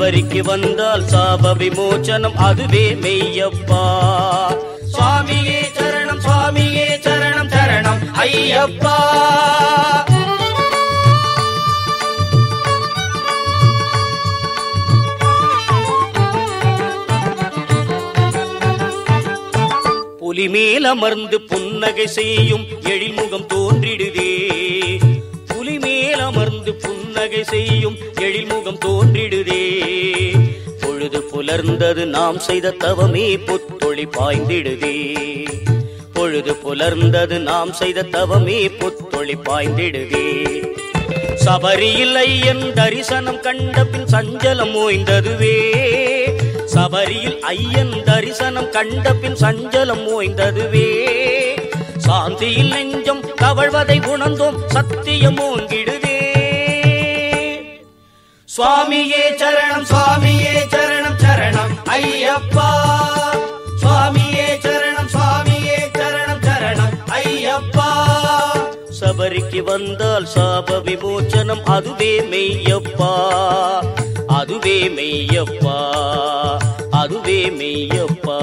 சபரிக்கு வந்தால் சாப விமோச்சனம் அதுவே மெய்யப்பா சுவாமியே சரணம் சுவாமியே சரணம் சரணம் ஐயப்பா புலிமேல் அமர்ந்து புன்னகை செய்யும் எழில்முகம் தோன்றிடுதே புலிமேல் அமர்ந்து புன்னகை செய்யும் எழில்முகம் தோன்றிடுதே பொழுது புலர்ந்தது நாம் செய்த தவமே புத்தொளி பாய்ந்திடுதே பொழுது புலர்ந்தது நாம் செய்த தவமே புத்தொளி பாய்ந்திடுதே சபரியில் ஐயன் தரிசனம் கண்ட பின் சஞ்சலம் ஓய்ந்ததுவே சபரியில் ஐயன் தரிசனம் கண்ட பின் சஞ்சலம் ஓய்ந்ததுவே சாந்தியில் நெஞ்சம் தவழ்வதை உணர்ந்தோம் சத்தியம் ஓங்கிடுதே சுவாமியே சரணம் சுவாமியே சரணம் சரணம் ஐயப்பா சுவாமியே சரணம் சுவாமியே சரணம் சரணம் ஐயப்பா சபரிக்கு வந்தால் சாப விமோச்சனம் அதுவே மெய்யப்பா அதுவே மெய்யப்பா அதுவே மெய்யப்பா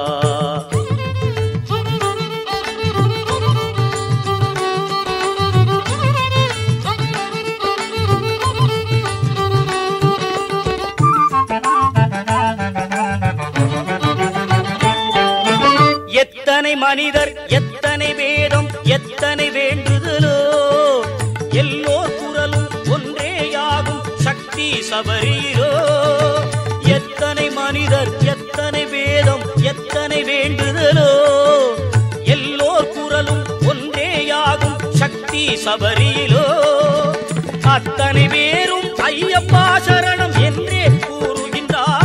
எத்தனை மனிதர் எத்தனை வேதம் எத்தனை வேண்டுதலோ எல்லோர் குரலும் ஒன்றேயாகும் சக்தி சபரியிலோ எத்தனை மனிதர் எத்தனை வேதம் எத்தனை வேண்டுதலோ எல்லோர் குரலும் ஒன்றேயாகும் சக்தி சபரியிலோ அத்தனை பேரும் ஐயப்பா சரணம் என்றே கூறுகின்றார்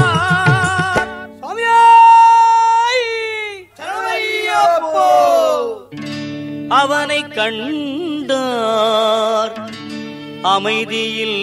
அவனை கண்டார் அமைதியில்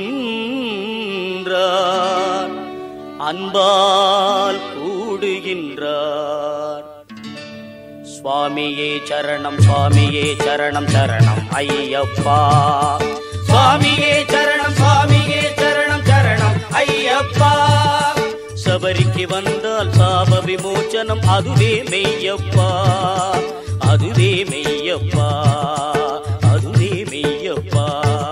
நின்றார் அன்பால் கூடுகின்றார் சுவாமியே சரணம் சுவாமியே சரணம் சரணம் ஐயப்பா சுவாமியே சரணம் சுவாமியே சரணம் சரணம் ஐயப்பா சபரிக்கு வந்தால் சாப விமோச்சனம் அதுவே மெய்யப்பா அதுவே மெய்யப்பா அதுவே மெய்யப்பா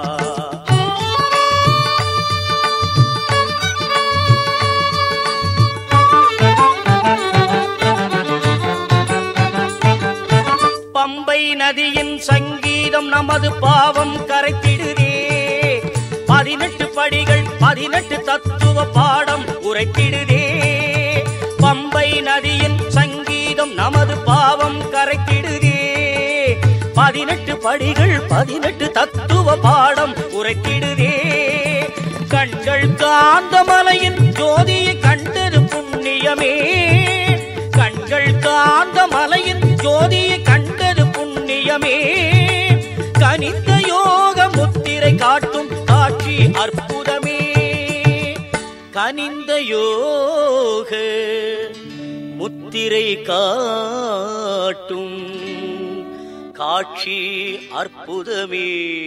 பம்பை நதியின் சங்கீதம் நமது பாவம் கரைத்திடுதே பதினெட்டு படிகள் பதினெட்டு தத்துவ பாடம் உரைத்திடுதே பம்பை நதியின் சங்கீதம் நமது பாவம் கரைத்திடுதே பதினெட்டு படிகள் பதினெட்டு தத்துவ பாடம் உரைத்திடுதே கண்கள் காந்தமலையின் ஜோதியை கண்டது புண்ணியமே கண்கள் காந்த மலையின் ஜோதியை கண்டது புண்ணியமே கனிந்த யோக முத்திரை காட்டும் காட்சி அற்புதமே கனிந்த யோக முத்திரை காட்டும் காட்சி அற்புதமே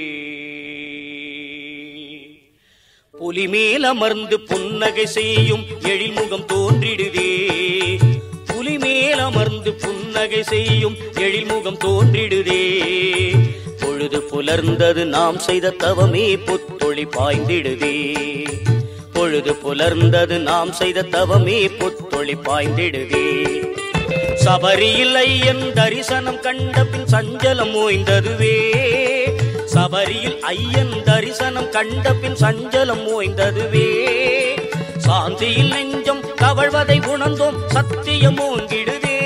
புலிமேல் அமர்ந்து புன்னகை செய்யும் எழில்முகம் தோன்றிடுதே புலிமேல் அமர்ந்து புன்னகை செய்யும் எழில்முகம் தோன்றிடுதே பொழுது புலர்ந்தது நாம் செய்த தவமே புத்தொளி பாய்ந்திடுதே பொழுது புலர்ந்தது நாம் செய்த தவமே புத்தொளி பாய்ந்திடுதே சபரியில் ஐயன் தரிசனம் கண்ட பின் சஞ்சலம் ஓய்ந்ததுவே சபரியில் ஐயன் தரிசனம் கண்ட பின் சஞ்சலம் ஓய்ந்ததுவே சாந்தியில் நெஞ்சம் கவழ்வதை உணர்ந்தோம் சத்தியம் ஓங்கிடுதே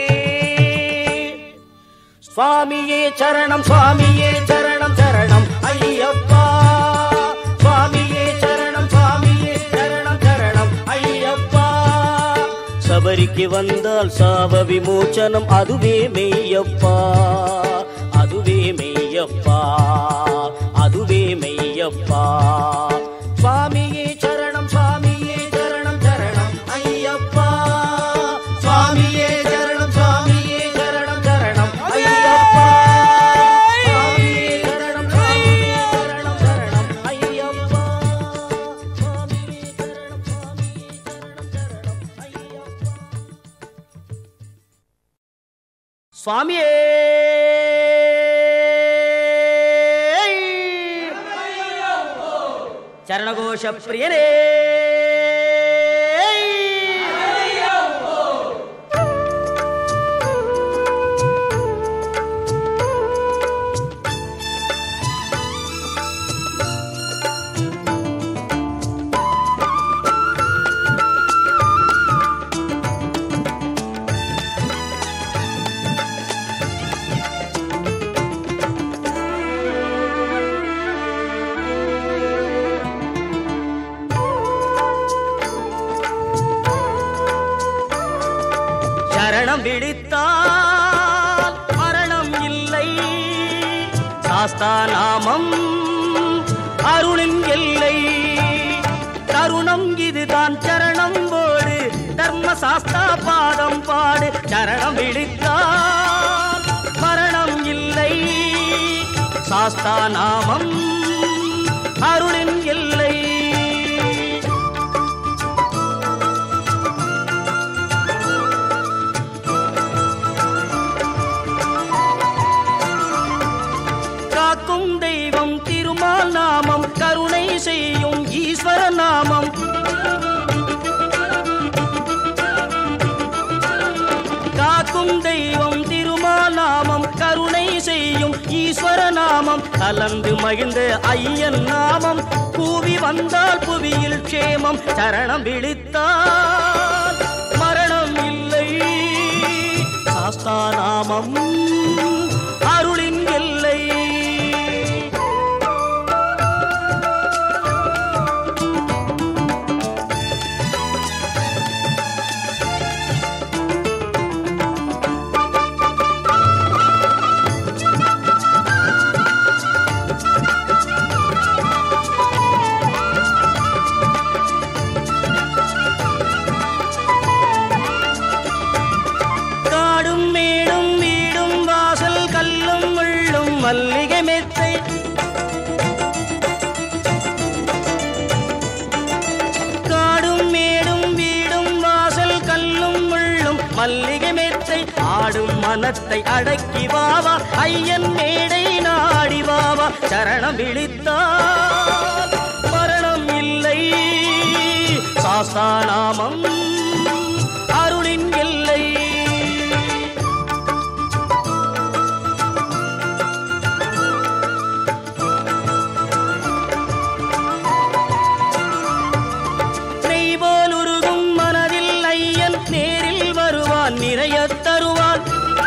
சுவாமியே சரணம் சுவாமியே சரணம் சரணம் ஐயப்பா சுவாமியே சரணம் சுவாமியே சரணம் சரணம் ஐயப்பா சபரிக்கு வந்தால் சாப விமோச்சனம் அதுவே மெய்யப்பா அதுவே மெய்யப்பா அதுவே மெய்யப்பா சுவாமியே சரணம் சுவாமியே சரணம் சரணம் ஐயப்பா சுவாமியே சரணம் சுவாமியே சரணம் சரணம் ஐயப்பா சுவாமியே சரணம் சுவாமியே சரணம் சரணம் ஐயப்பா சுவாமியே சரணம் சுவாமியே சுவாமியே சரணகோஷ பிரியரே சரணம் விழித்தால் மரணம் இல்லை சாஸ்தா நாமம் அருளின் எல்லை தருணம் இதுதான் சரணம் போடு தர்ம சாஸ்தா பாதம் பாடு சரணம் விழித்தால் மரணம் இல்லை சாஸ்தா நாமம் அருளின் எல்லை காக்கும் தெய்வம் திருமால் நாமம் கருணை செய்யும் ஈஸ்வர நாமம் காக்கும் தெய்வம் திருமால் நாமம் கருணை செய்யும் ஈஸ்வர நாமம் கலந்து மகிழ்ந்த ஐயன் நாமம் கூவி வந்தால் புவியில் க்ஷேமம் சரணம் விழித்தால் மரணம் இல்லை சாஸ்தா நாமம் அருளின் எல்லை காடும் மேடும் வீடும் வாசல் கல்லும் முள்ளும் மல்லிகை மெத்தை காடும் மேடும் வீடும் வாசல் கல்லும் முள்ளும் மல்லிகை மெத்தை ஆடும் மனத்தை அடக்கி வாவா ஐயன் மேடை நாடி வாவா சரணம் விழித்தால் மரணம் இல்லை சாஸ்தா நாமம் அருளின் எல்லை நெய் போல் உருகும் மனதில் ஐயன் நேரில் வருவான் நிறைய தருவான்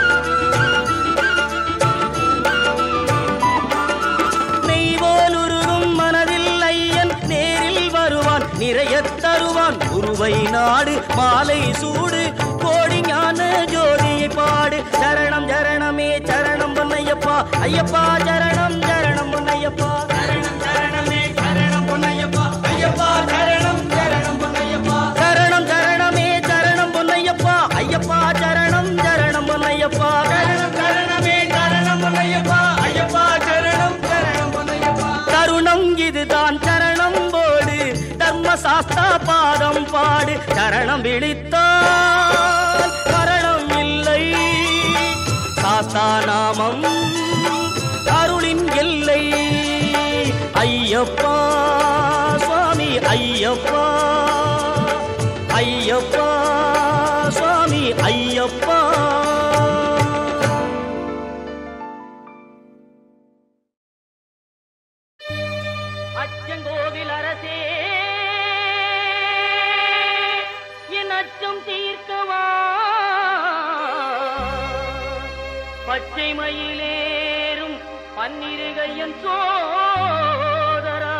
நெய் போல் உருகும் மனதில் ஐயன் நேரில் வருவான் நிறைய தருவான் குருவை நாடு மாலை சூடு கோடி ஞான ஜோதியை பாடு சரணம் சரணமே சரணம் பொன்னையப்பா ஐயப்பா சரணம் சரணம் பொன்னையப்பா சரணம் சரணமே சரணம் பொன்னையப்பா ஐயப்பா சரணம் சரணம் பொன்னையப்பா சரணம் சரணமே சரணம் பொன்னையப்பா ஐயப்பா சரணம் சரணம் பொன்னையப்பா சரணம் சரணமே சரணம் பொன்னையப்பா ஐயப்பா சரணம் சரணம் பொன்னையப்பா தருணம் இதுதான் சரணம் போடு தர்ம சாஸ்தா பாதம் பாடு சரணம் விழித்தால் மரணம் இல்லை சாஸ்தா நாமம் அருளின் எல்லை ஐயப்பா சுவாமி ஐயப்பா ஐயப்பா சுவாமி ஐயப்பா அச்சங்கோவில் அரசே என் அச்சம் தீர்க்கவா பச்சை மயிலேறும் பன்னிருகையன் சோதரா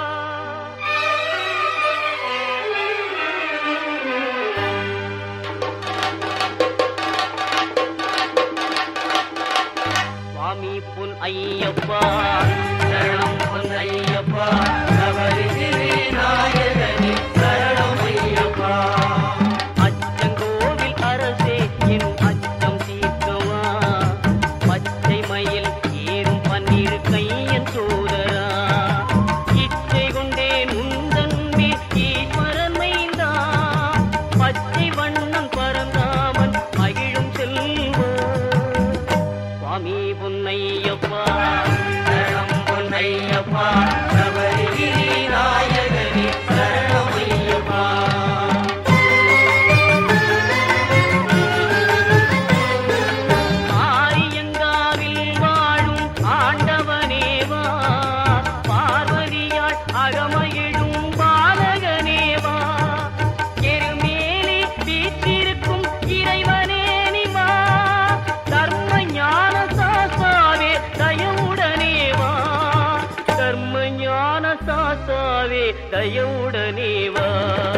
சுவாமி பொன் ஐயப்பா சரணம் பொன் ஐயப்பா நவரிசிறி நாயகனே சரணம் ஐயப்பா அச்சங்கோவில் அரசே என் அச்சம் தீர்க்கவா பச்சை மயில் ஏறும் பன்னீர் கையன் சோதரா இச்சை கொண்டேன் உந்தன் மேல் ஈஸ்வரன் மைந்தா பச்சை வண்ணம் பரந்தாமன் மகிழும் செல்வா பொன்னையப்பா சபரிகிரி நாயகனே சரணமையப்பா ஆரியங்காவில் வாழும் ஆண்டவனேவா பார்வதியாள் அகமயிடும் பாலகனேவா எருமேலி வீற்றிருக்கும் இறைவனே நிவா தர்ம ஞான சாசாவே தயவுடனேவா தர்ம ஞான சாசாவே தயவுடனேவா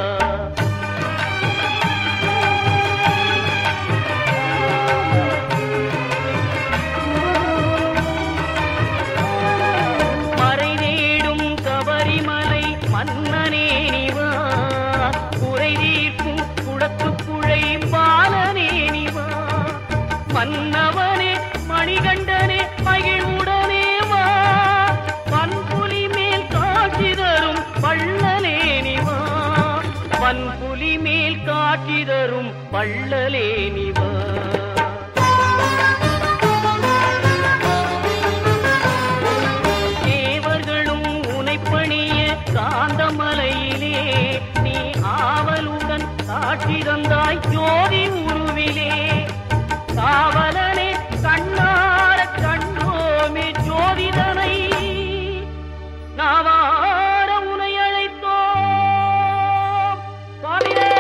மறை தேடும் கபரிமலை மன்னனே நிவா குறை தீர்க்கும் குடத்துக்குழை பாலனே நிவா மன்னவனே மணிகண்டனே மகிழ்வுடனே வா பன்புலி மேல் காட்சி தரும் பள்ளலே நிவா பன்புலி மேல் காட்சி தரும் பள்ளலே நிவா தேவர்களும் உனைப்பணிய காந்தமலையிலே நீ ஆவலுடன் காட்சி தந்தாய் ஜோதி உருவிலே காவலனே கண்ணார கண்டோமே ஜோதிதனை நாவார உனை அழைத்தோம் சுவாமியே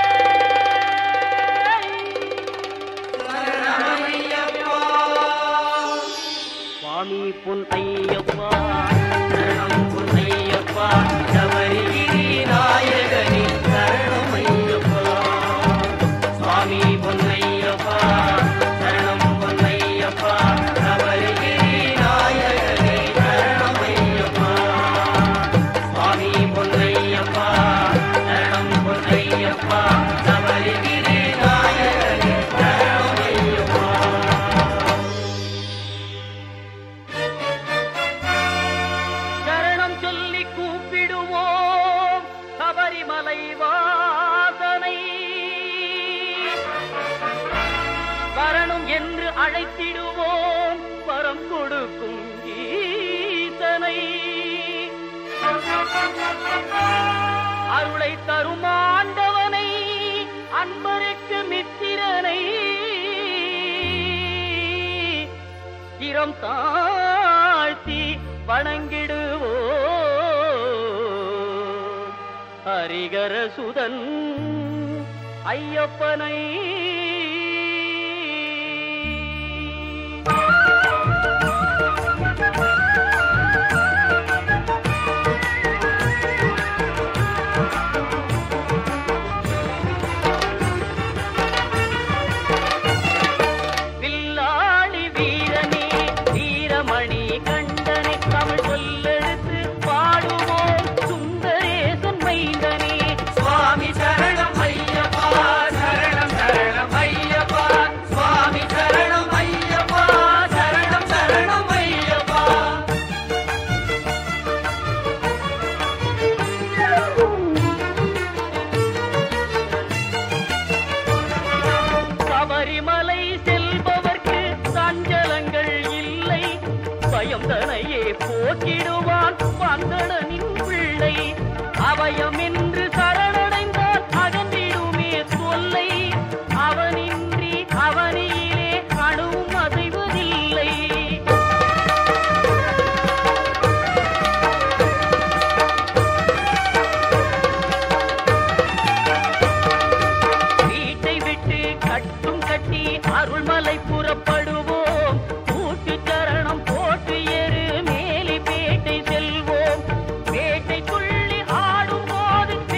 சுவாமி பொன் ஐயப்பா சரணம் பொன் ஐயப்பா சபரிகிரி நாயகனே சரணம் ஐயப்பா சுவாமி பொன் ஐயப்பா சரணம் பொன் ஐயப்பா சபரிகிரி நாயகனே சரணம் ஐயப்பா சுவாமி பொன் ஐயப்பா சரணம் பொன் ஐயப்பா சபரிகிரி நாயகனே சரணம் ஐயப்பா சரணம் சொல்லி கூப்பிடுவோம் சபரிமலை வாசனை வரணும் என்று அழைத்திடுவோம் வரம் கொடுக்கும் ஈசனை அருளை தரும் ஆண்டவனை அன்பருக்கு மித்திரனை சிரம் தாழ்த்தி வணங்கிடுவோ ஹரிகர சுதன் ஐயப்பனை வில்லாளி வீரனே வீரமணி கண்டனை தமிழ் சொல்லெடுத்து பாடுவோம் சுந்தரேசன் மைந்தனே சுவாமி சரணம் ஐயப்பா சரணம் சரணம் ஐயப்பா சுவாமி சரணம் ஐயப்பா சரணம் சரணம் ஐயப்பா சபரிமலை செல்பவர்க்கு சஞ்சலங்கள் இல்லை பயம் தனையே போக்கிடுவான் வந்தடனின் பிள்ளை அபயம் என்று சரணடைந்தால் அகன்றிடுமே தொல்லை அவனின்றி அவனியிலே அணுவும் அசைவதில்லை வீட்டை விட்டு கட்டும் கட்டி அருள்மலை புறப்படுவோம் கூட்டு சரணம் போட்டு எரு மேலி பேட்டை செல்வோம் பேட்டை துள்ளி ஆடும் போது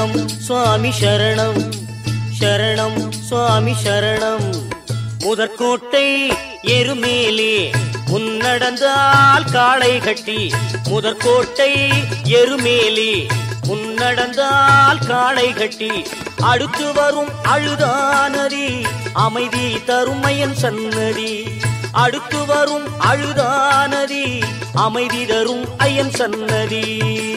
சரணம் சுவாமி சரணம் சரணம் சுவாமி சரணம் முதற்கோட்டை எருமேலே முன்னடந்தால் காளை கட்டி முதற்கோட்டை எருமேலே முன்னடந்தால் காளை கட்டி அடுத்து வரும் அழுதானதி அமைதி தருமையன் சன்னதி அடுத்து வரும் அழுதானதி அமைதி தரும் ஐயன் சன்னதி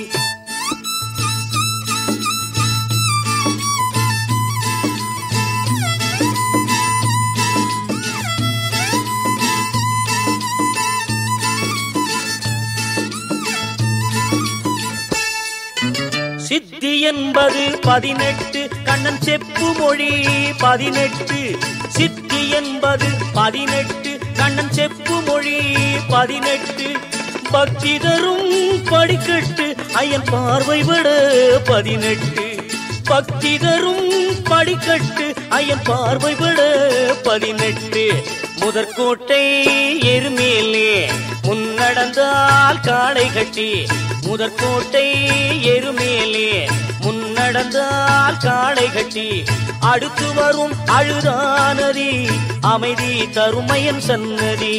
சித்தி என்பது பதினெட்டு கண்ணன் செப்பு மொழி பதினெட்டு சித்தி என்பது பதினெட்டு கண்ணன் செப்பு மொழி பதினெட்டு பக்தி தரும் படிக்கட்டு ஐயன் பார்வைபட பதினெட்டு பக்தி தரும் படிக்கட்டு ஐயன் பார்வைபட பதினெட்டு முதற்கோட்டை எருமேலே முன்னடந்தால் காளை கட்டி முதற்கோட்டை எருமேலே முன்னடந்தால் காளை கட்டி அடுத்து வரும் அழுதானதி அமைதி தருமையன் சன்னதி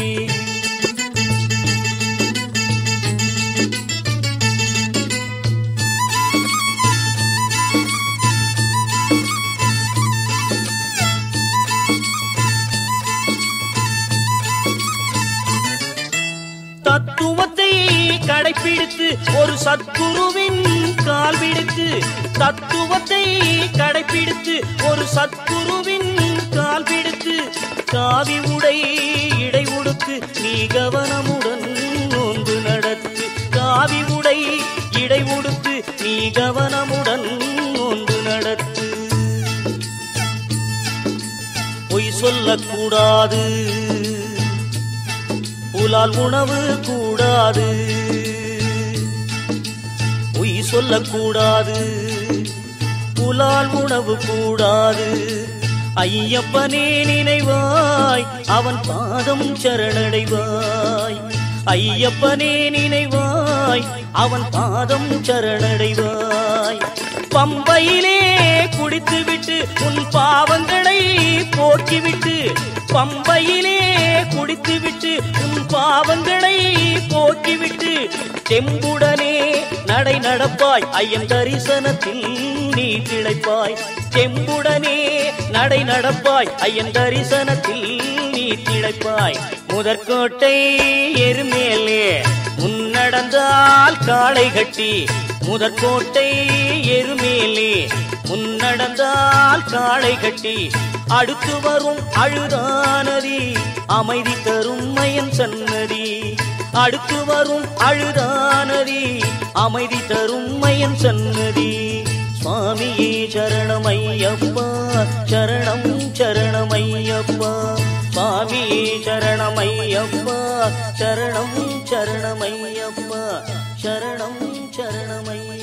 தத்துவத்தை கடைபிடித்து ஒரு சத்குருவின் கால் பிடித்து தத்துவத்தை கடைபிடித்து ஒரு சத்குருவின் கால் பிடித்து காவி உடை இடை உடுத்து நீ கவனமுடன் நோன்பு நடத்து காவி உடை இடை உடுத்து நீ கவனமுடன் நோன்பு நடத்து பொய் சொல்லக்கூடாது புலால் உணவு கூடாது பொய் சொல்லக்கூடாது புலால் உணவு கூடாது ஐயப்பனே நினைவாய் அவன் பாதம் சரணடைவாய் ஐயப்பனே நினைவாய் அவன் பாதம் சரணடைவாய் பம்பையிலே குடித்துவிட்டு உன் பாவங்களை போக்கிவிட்டு பம்பையிலே குடித்துவிட்டு உன் பாவங்களை போக்கிவிட்டு செம்புடனே நடை நடப்பாய் ஐயன் தரிசனத்தில் நீ திளைப்பாய் செம்புடனே நடை நடப்பாய் ஐயன் தரிசனத்தில் நீ திளைப்பாய் முதற்கோட்டை எருமேலே முன்னடந்தால் காளை கட்டி முதற்கோட்டை எருமேலே முன்னடந்தால் காளை கட்டி அடுத்து வரும் அழுதானதி அமைதி தரும் மயன் சன்னதி அடுத்து வரும் அழுதானதி அமைதி தரும் மயன் சன்னதி சுவாமியே சரணமையப்பா சரணம் சரணமையப்பா சுவாமியே சரணமையப்பா சரணம் சரணமையப்பா சரணம் சரணமையப்பா